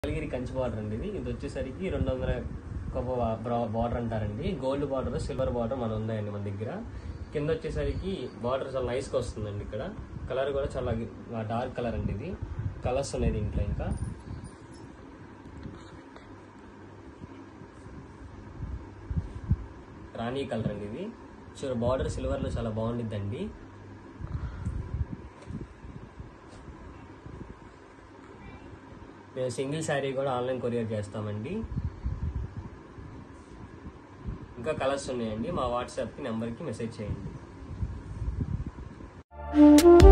Mangalagiri Kanchi border అండి ఇది ఇది వచ్చేసరికి రెండు వందల బార్డర్ అంటారండి గోల్డ్ బార్డర్ సిల్వర్ బార్డర్ మన ఉందండి మన దగ్గర కింద వచ్చేసరికి బార్డర్ చాలా నైస్గా వస్తుందండి ఇక్కడ కలర్ కూడా చాలా డార్క్ కలర్ అండి ఇది కలర్స్ ఉన్నాయి దీంట్లో ఇంకా రాణి కలర్ అండి ఇది చూడ బార్డర్ సిల్వర్లో చాలా బాగుండిద్దండి మేము సింగిల్ శారీ కూడా ఆన్లైన్ కొరియర్ చేస్తామండి ఇంకా కలర్స్ ఉన్నాయండి మా వాట్సాప్కి నెంబర్కి మెసేజ్ చేయండి